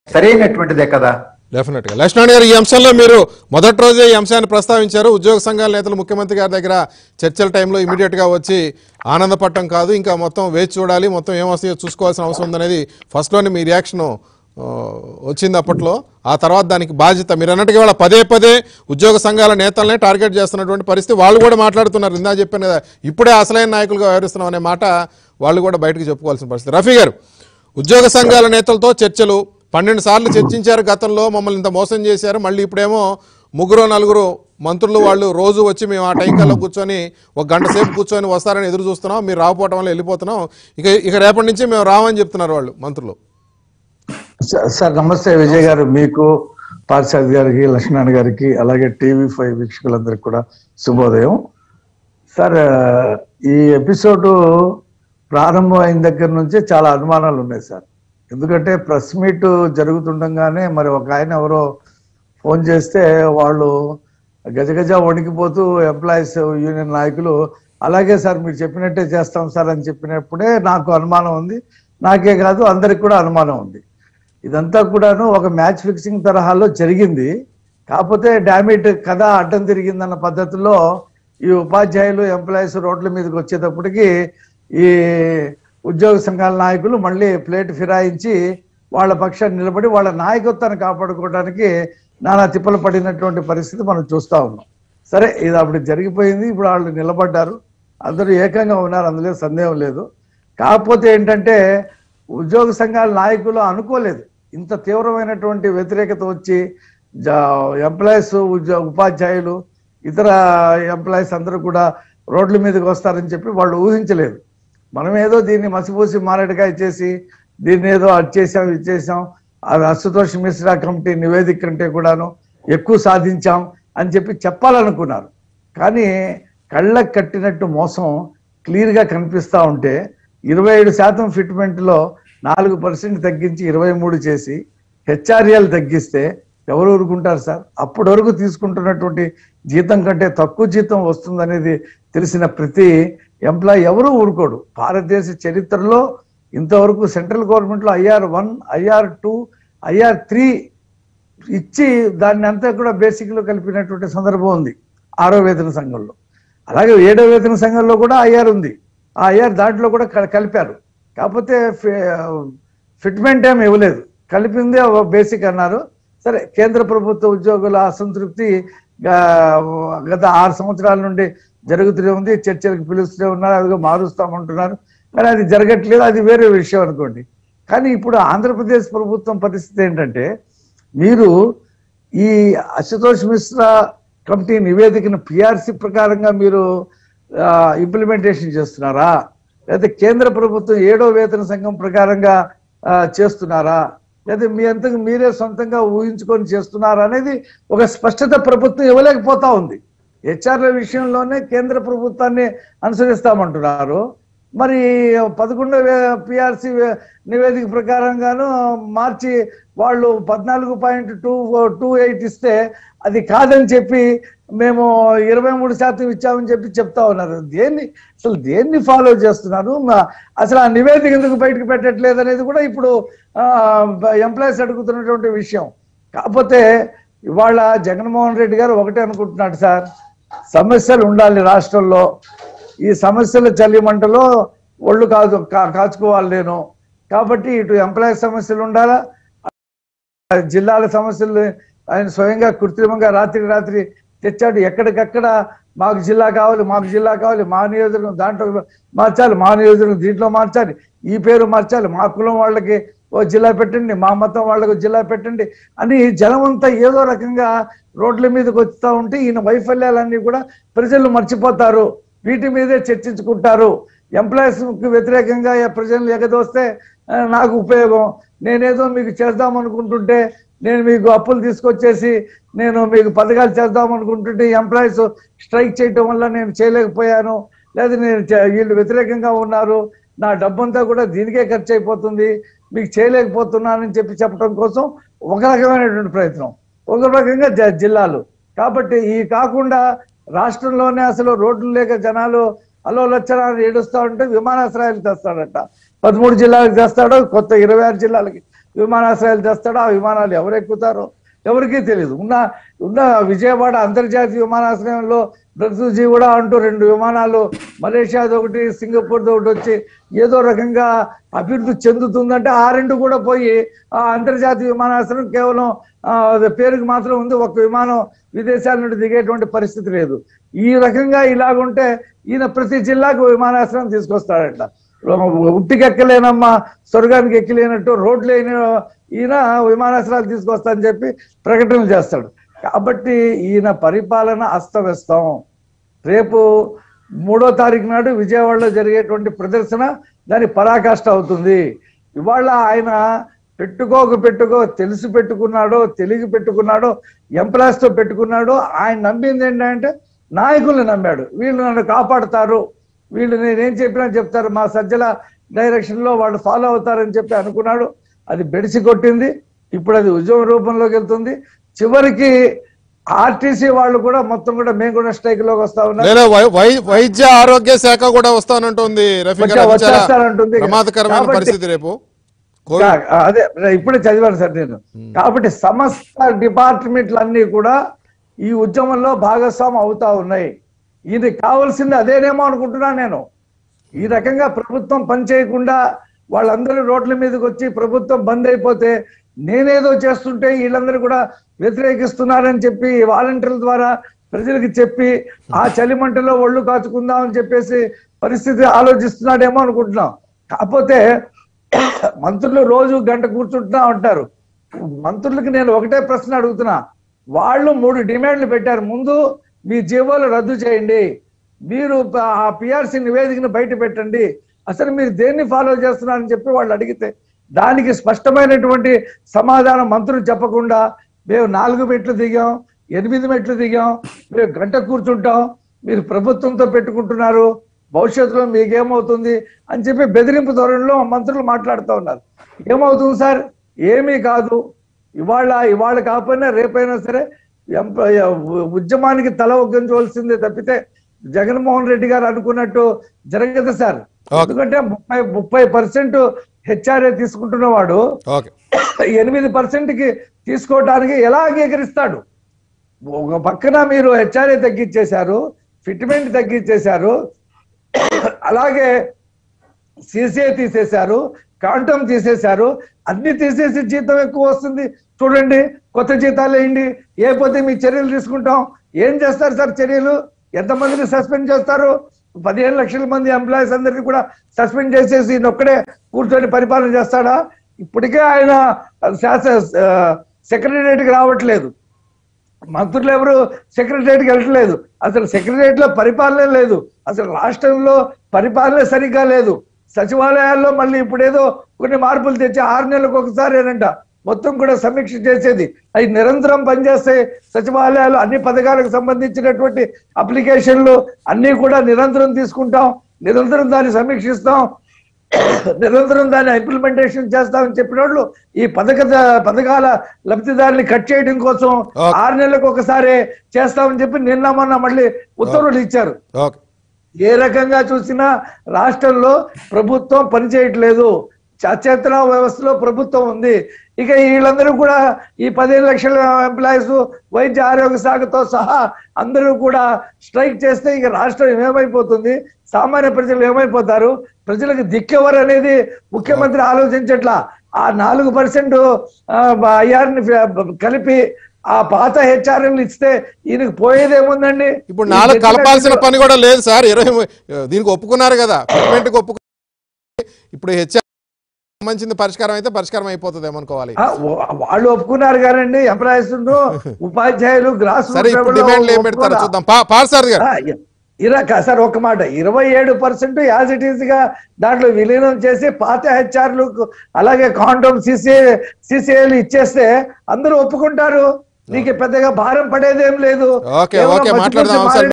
సరైనటువంటిదే కదా డెఫినెట్ గా లక్ష్మణ్ గారు ఈ అంశంలో మీరు మొదటి రోజే ఈ అంశాన్ని ప్రస్తావించారు ఉద్యోగ సంఘాల నేతలు ముఖ్యమంత్రి గారి దగ్గర చర్చల టైంలో ఇమీడియట్ గా వచ్చి ఆనందపడటం కాదు ఇంకా మొత్తం వేచి చూడాలి మొత్తం ఏమొస్తాయో చూసుకోవాల్సిన అవసరం ఉందనేది ఫస్ట్ లోనే మీ రియాక్షన్ వచ్చింది అప్పట్లో ఆ తర్వాత దానికి బాధ్యత మీరు అన్నట్టుగా వాళ్ళ పదే పదే ఉద్యోగ సంఘాల నేతలనే టార్గెట్ చేస్తున్నటువంటి పరిస్థితి వాళ్ళు కూడా మాట్లాడుతున్నారు ఇందా చెప్పాను కదా ఇప్పుడే అసలైన నాయకులుగా వ్యవహరిస్తున్నాం అనే మాట వాళ్ళు కూడా బయటకు చెప్పుకోవాల్సిన పరిస్థితి రఫీ గారు ఉద్యోగ సంఘాల నేతలతో చర్చలు పన్నెండు సార్లు చర్చించారు గతంలో మమ్మల్ని ఇంత మోసం చేశారు మళ్ళీ ఇప్పుడేమో ముగ్గురు నలుగురు మంత్రులు వాళ్ళు రోజు వచ్చి మేము ఆ టైం కల్లా కూర్చొని ఒక గంట సేపు కూర్చొని వస్తారని ఎదురు చూస్తున్నాం మీరు రాకపోవటం వల్ల వెళ్ళిపోతున్నాం ఇక ఇక రేపటి నుంచి మేము రామని చెప్తున్నారు వాళ్ళు మంత్రులు స- సార్ నమస్తే విజయ్ గారు మీకు పార్సాద్ గారికి లక్ష్మణ్ గారికి అలాగే టీవీ ఫైవ్ వీక్షకులందరికీ కూడా శుభోదయం సార్ ఆ, ఈ ఎపిసోడ్ ప్రారంభం అయిన దగ్గర నుంచి చాలా అనుమానాలు ఉన్నాయి సార్ ఎందుకంటే ప్రెస్ మీట్ జరుగుతుండగానే మరి ఒక ఆయన ఎవరో ఫోన్ చేస్తే వాళ్ళు గజగజ వణికిపోతూ ఎంప్లాయీస్ యూనియన్ నాయకులు అలాగే సార్ మీరు చెప్పినట్టే చేస్తాం సార్ అని చెప్పినప్పుడే నాకు అనుమానం ఉంది నాకే కాదు అందరికి కూడా అనుమానం ఉంది ఇదంతా కూడాను ఒక మ్యాచ్ ఫిక్సింగ్ తరహాలో జరిగింది కాకపోతే డామిట్ కథ అడ్డం తిరిగిందన్న పద్ధతిలో ఈ ఉపాధ్యాయులు ఎంప్లాయీస్ రోడ్ల మీదకి వచ్చేటప్పటికి ఈ ఉద్యోగ సంఘాల నాయకులు మళ్ళీ ప్లేట్ ఫిరాయించి వాళ్ళ పక్షాన్ని నిలబడి వాళ్ళ నాయకత్వాన్ని కాపాడుకోవడానికి నానా తిప్పలు పడినటువంటి పరిస్థితి మనం చూస్తా ఉన్నాం సరే ఇది అప్పుడు జరిగిపోయింది ఇప్పుడు వాళ్ళు నిలబడ్డారు అందరూ ఏకంగా ఉన్నారు అందులో సందేహం లేదు కాకపోతే ఏంటంటే ఉద్యోగ సంఘాల నాయకులు అనుకోలేదు ఇంత తీవ్రమైనటువంటి వ్యతిరేకత వచ్చి ఎంప్లాయీస్ ఉద్యోగ ఉపాధ్యాయులు ఇతర ఎంప్లాయీస్ అందరూ కూడా రోడ్ల మీదకి వస్తారని చెప్పి వాళ్ళు ఊహించలేదు మనం ఏదో దీన్ని మసిపూసి మారేడుకాయ చేసి దీన్ని ఏదో అది చేసాం ఇది చేసాం అది అశుతోష్ మిశ్రా కమిటీ నివేదిక కంటే కూడాను ఎక్కువ సాధించాం అని చెప్పి చెప్పాలనుకున్నారు కానీ కళ్ళకు కట్టినట్టు మోసం క్లియర్ గా కనిపిస్తా ఉంటే ఇరవై ఏడు శాతం ఫిట్మెంట్ లో నాలుగు పర్సెంట్ తగ్గించి ఇరవై మూడు చేసి హెచ్ఆర్ఎల్ తగ్గిస్తే ఎవరు ఊరుకుంటారు సార్ అప్పటి వరకు తీసుకుంటున్నటువంటి జీతం కంటే తక్కువ జీతం వస్తుందనేది తెలిసిన ప్రతి ఎంప్లాయీ ఎవరు ఊరుకోడు భారతదేశ చరిత్రలో ఇంతవరకు సెంట్రల్ గవర్నమెంట్ లో IR one IR two IR three ఇచ్చి దాన్ని అంతా కూడా బేసిక్ లో కలిపినటువంటి సందర్భం ఉంది ఆరో వేతన సంఘంలో అలాగే ఏడో వేతన సంఘంలో కూడా ఐఆర్ ఉంది ఆ ఐఆర్ దాంట్లో కూడా కల- కలిపారు కాకపోతే ఫిట్మెంట్ ఏమి ఇవ్వలేదు కలిపింది బేసిక్ అన్నారు సరే కేంద్ర ప్రభుత్వ ఉద్యోగుల అసంతృప్తి గా- గత ఆరు సంవత్సరాల నుండి జరుగుతూనే ఉంది చర్చలకు పిలుస్తూనే ఉన్నారు అదిగో మారుస్తామంటున్నారు కానీ అది జరగట్లేదు అది వేరే విషయం అనుకోండి కానీ ఇప్పుడు ఆంధ్రప్రదేశ్ ప్రభుత్వం పరిస్థితి ఏంటంటే మీరు ఈ అశుతోష్ మిశ్రా కమిటీ నివేదికను పిఆర్సి ప్రకారంగా మీరు ఇంప్లిమెంటేషన్ చేస్తున్నారా లేదా కేంద్ర ప్రభుత్వం ఏడో వేతన సంఘం ప్రకారంగా ఆ, చేస్తున్నారా లేదా మీ అంతకు మీరే సొంతంగా ఊహించుకొని చేస్తున్నారా అనేది ఒక స్పష్టత ప్రభుత్వం ఇవ్వలేకపోతా ఉంది హెచ్ఆర్ల విషయంలోనే కేంద్ర ప్రభుత్వాన్ని అనుసరిస్తామంటున్నారు మరి పదకొండో పిఆర్సి నివేదిక ప్రకారంగాను మార్చి వాళ్ళు పద్నాలుగు పాయింట్ టూ టూ ఎయిట్ ఇస్తే అది కాదని చెప్పి మేము ఇరవై మూడు శాతం ఇచ్చామని చెప్పి చెప్తా ఉన్నారు దేన్ని అసలు దేన్ని ఫాలో చేస్తున్నారు మా- అసలు ఆ నివేదిక ఎందుకు బయటకు పెట్టట్లేదు అనేది కూడా ఇప్పుడు ఎంప్లాయీస్ అడుగుతున్నటువంటి విషయం కాకపోతే ఇవాళ జగన్మోహన్ రెడ్డి గారు ఒకటే అనుకుంటున్నాడు సార్ సమస్యలు ఉండాలి రాష్ట్రంలో ఈ సమస్యల చలిమంటలో ఒళ్ళు కాదు కా- కాచుకోవాలి నేను కాబట్టి ఇటు ఎంప్లాయీ సమస్యలు ఉండాలా ఆ జిల్లాల సమస్యలు ఆయన స్వయంగా కృత్రిమంగా రాత్రి రాత్రి తెచ్చాడు ఎక్కడికక్కడ మాకు జిల్లా కావాలి మాకు జిల్లా కావాలి మా నియోజకవర్గం దాంట్లో మార్చాలి మా నియోజకవర్గం దీంట్లో మార్చాలి ఈ పేరు మార్చాలి మా కులం వాళ్ళకి ఓ జిల్లా పెట్టండి మా మతం వాళ్ళకి జిల్లా పెట్టండి అని జనమంతా ఏదో రకంగా రోడ్ల మీదకి వస్తూ ఉంటే ఈయన వైఫల్యాలన్నీ కూడా ప్రజలు మర్చిపోతారు వీటి మీదే చర్చించుకుంటారు ఎంప్లాయీస్ కు వ్యతిరేకంగా ఏ ప్రజలు ఎగదోస్తే ఆ, నాకు ఉపయోగం నేనేదో మీకు చేద్దాం అనుకుంటుంటే నేను మీకు అప్పులు తీసుకొచ్చేసి నేను మీకు పథకాలు చేద్దాం అనుకుంటుంటే ఎంప్లాయీస్ స్ట్రైక్ చేయటం వల్ల నేను చేయలేకపోయాను లేదా నేను చే- వీళ్ళు వ్యతిరేకంగా ఉన్నారు నా డబ్బంతా కూడా దీనికే ఖర్చు అయిపోతుంది మీకు చేయలేకపోతున్నానని చెప్పి చెప్పడం కోసం ఒక రకమైనటువంటి ప్రయత్నం ఒక రకంగా జ- జిల్లాలు కాబట్టి ఈ కాకుండా రాష్ట్రంలోనే అసలు రోడ్లు లేక జనాలు అలో లచ్చనాలు ఏడుస్తా ఉంటే విమానాశ్రయాలు తెస్తాడట పదమూడు జిల్లాలకు తెస్తాడు కొత్త ఇరవై ఆరు జిల్లాలకి విమానాశ్రయాలు తెస్తాడో ఆ విమానాలు ఎవరు ఎక్కుతారో ఎవరికీ తెలియదు ఉన్న ఉన్న విజయవాడ అంతర్జాతీయ విమానాశ్రయంలో బ్రతుజీ కూడా అంటూ రెండు విమానాలు మలేషియాది ఒకటి సింగపూర్ది ఒకటి వచ్చి ఏదో రకంగా అభివృద్ధి చెందుతుందంటే ఆ రెండు కూడా పోయి ఆ అంతర్జాతీయ విమానాశ్రయం కేవలం ఆ, అది పేరుకి మాత్రం ఉంది ఒక విమానం విదేశాల నుండి దిగేటువంటి పరిస్థితి లేదు ఈ రకంగా ఇలాగుంటే ఈయన ప్రతి జిల్లాకు విమానాశ్రయం తీసుకొస్తాడట ఉట్టికెక్కలేనమ్మా స్వర్గానికి ఎక్కలేనట్టు రోడ్లు లేని ఈయన విమానాశ్రయాలు తీసుకొస్తా చెప్పి ప్రకటనలు చేస్తాడు కాబట్టి ఈయన పరిపాలన అస్తవ్యస్తం రేపు మూడో తారీఖు నాడు విజయవాడలో జరిగేటువంటి ప్రదర్శన దాని పరాకాష్ట అవుతుంది ఇవాళ ఆయన పెట్టుకోక పెట్టుకో తెలిసి పెట్టుకున్నాడో తెలిగి పెట్టుకున్నాడో ఎంప్లాయ్ తో పెట్టుకున్నాడో ఆయన నమ్మింది ఏంటంటే నాయకుల్ని నమ్మాడు వీళ్ళు నన్ను కాపాడుతారు వీళ్ళు నేనేం చెప్పినా చెప్తారు మా సజ్జల డైరెక్షన్ లో వాళ్ళు ఫాలో అవుతారని చెప్పి అనుకున్నాడు అది బెడిసి కొట్టింది ఇప్పుడు అది ఉద్యమ రూపంలోకి వెళ్తుంది చివరికి ఆర్టీసీ వాళ్ళు కూడా మొత్తం కూడా మేము కూడా స్ట్రైక్ లోకి వస్తా ఉన్నాం లేదా వై- వై- వైద్య ఆరోగ్య శాఖ కూడా వస్తానంటుంది రఫీ గారు అది చాలా వచ్చేస్తానంటుంది. ప్రమాదకరమైన కాబట్టి- పరిస్థితి రేపు కోవిడ్ కా- అదే ఇప్పుడే చదివాను సార్ నేను కాబట్టి సమస్త డిపార్ట్మెంట్లు అన్ని కూడా ఈ ఉద్యమంలో భాగస్వామ్యం అవుతా ఉన్నాయి ఇది కావాల్సింది అదేనేమో అనుకుంటున్నా నేను ఈ రకంగా ప్రభుత్వం పనిచేయకుండా వాళ్ళందరూ రోడ్ల మీదకి వచ్చి ప్రభుత్వం బంద్ అయిపోతే నేనేదో చేస్తుంటే వీళ్ళందరూ కూడా వ్యతిరేకిస్తున్నారని చెప్పి వాలంటీర్ల ద్వారా ప్రజలకు చెప్పి ఆ చలిమంటలో ఒళ్ళు కాచుకుందాం అని చెప్పేసి పరిస్థితి ఆలోచిస్తున్నాడేమో అనుకుంటున్నాం కాకపోతే మంత్రులు రోజు గంట కూర్చుంటున్నా ఉంటారు మంత్రులకి నేను ఒకటే ప్రశ్న అడుగుతున్నా వాళ్ళు మూడు డిమాండ్లు పెట్టారు ముందు మీ జీవోలు రద్దు చేయండి మీరు ప- ఆ పిఆర్సీ నివేదికను బయట పెట్టండి అసలు మీరు దేన్ని ఫాలో చేస్తున్నారని చెప్పి వాళ్ళు అడిగితే దానికి స్పష్టమైనటువంటి సమాధానం మంత్రులు చెప్పకుండా మేము నాలుగు మెట్లు దిగాం ఎనిమిది మెట్లు దిగాం మేము గంట కూర్చుంటాం మీరు ప్రభుత్వంతో పెట్టుకుంటున్నారు భవిష్యత్తులో మీకేమవుతుంది అని చెప్పి బెదిరింపు ధోరణిలో మంత్రులు మాట్లాడుతూ ఉన్నారు ఏమవుతుంది సార్ ఏమీ కాదు ఇవాళ ఇవాళ కాకపోయినా రేపైనా సరే ఎంప- ఉద్యమానికి తల ఒగ్గించవలసిందే తప్పితే జగన్మోహన్ రెడ్డి గారు అనుకున్నట్టు జరగదు సార్ Okay. ఎందుకంటే ముప్పై ముప్పై పర్సెంట్ హెచ్ఆర్ఏ తీసుకుంటున్న వాడు ఓకే ఎనిమిది పర్సెంట్ కి తీసుకోవడానికి ఎలా అంగీకరిస్తాడు ఒక పక్కన మీరు హెచ్ఆర్ఏ తగ్గించేశారు ఫిట్మెంట్ తగ్గించేశారు అలాగే సిసిఐ తీసేశారు కాంటమ్ తీసేశారు అన్ని తీసేసి జీతం ఎక్కువ వస్తుంది చూడండి కొత్త జీతాలు వేయండి ఏపోతే మీ చర్యలు తీసుకుంటాం ఏం చేస్తారు సార్ చర్యలు ఎంతమందిని సస్పెండ్ చేస్తారు పదిహేను లక్షల మంది ఎంప్లాయీస్ అందరినీ కూడా సస్పెండ్ చేసేసి ఈయన ఒక్కడే కూర్చొని పరిపాలన చేస్తాడా ఇప్పటికే ఆయన శాసన సెక్రటరియట్కి రావట్లేదు మంత్రులు ఎవరు సెక్రటరియట్కి వెళ్ళట్లేదు అసలు సెక్రటరియట్ లో పరిపాలన లేదు అసలు రాష్ట్రంలో పరిపాలన సరిగ్గా లేదు సచివాలయాల్లో మళ్ళీ ఇప్పుడేదో కొన్ని మార్పులు తెచ్చి ఆరు నెలలకు ఒకసారేనంట మొత్తం కూడా సమీక్ష చేసేది అవి నిరంతరం పనిచేస్తే సచివాలయాలు అన్ని పథకాలకు సంబంధించినటువంటి అప్లికేషన్లు అన్ని కూడా నిరంతరం తీసుకుంటాం నిరంతరం దాన్ని సమీక్షిస్తాం నిరంతరం దాన్ని ఇంప్లిమెంటేషన్ చేస్తామని చెప్పిన వాళ్ళు ఈ పథక పథకాల లబ్ధిదారుని కట్ చేయడం కోసం Okay. ఆరు నెలలకు ఒకసారి చేస్తామని చెప్పి నిన్న మొన్న మళ్ళీ ఉత్తర్వులు ఇచ్చారు ఓకే ఏ రకంగా చూసినా రాష్ట్రంలో ప్రభుత్వం పనిచేయట్లేదు అచేతన వ్యవస్థలో ప్రభుత్వం ఉంది ఇక వీళ్ళందరూ కూడా ఈ పదిహేను లక్షల ఎంప్లాయీస్ వైద్య ఆరోగ్య శాఖతో సహా అందరూ కూడా స్ట్రైక్ చేస్తే ఇక రాష్ట్రం ఏమైపోతుంది సామాన్య ప్రజలు ఏమైపోతారు ప్రజలకు దిక్కెవరు అనేది ముఖ్యమంత్రి ఆలోచించట్లా ఆ నాలుగు పర్సెంట్ ఐఆర్ని కలిపి ఆ పాత హెచ్ఆర్ఎల్ ఇస్తే ఈయనకు పోయేదేముందండి ఇప్పుడు ఈ నాలుగు జడ్జిమెంట్ కలపాల్సిన పని కూడా లేదు సార్ ఇరవై ము- దీనికి ఒప్పుకున్నారు కదా ఫిట్మెంట్కి ఒప్పుకు ఇప్పుడు హెచ్ఆర్ సంబంధించింది పరిష్కారం అయితే పరిష్కారం అయిపోతుంది ఏమనుకోవాలి ఆ, వా- వాళ్ళు ఒప్పుకున్నారు కానండి ఎంప్లాయీస్ ఉపాధ్యాయులు గ్రాస్ సరే ఇప్పుడు డిమాండ్లు ఏం పెడతారో చూద్దాం పా- పార్సారథి గారు ఇరా సార్ ఒక మాట ఇరవై ఏడు పర్సెంట్ యాజ్ ఇట్ ఈస్ గా దాంట్లో విలీనం చేసి పాత హెచ్ఆర్లు అలాగే కాండోమ్ సిసిఏ సిసిఏలు ఇచ్చేస్తే అందరూ ఒప్పుకుంటారు నీకు పెద్దగా భారం పడేదేం లేదు ఓకే కేవలం ఓకే మసిపూసి మాట్లాడదాం మారేడు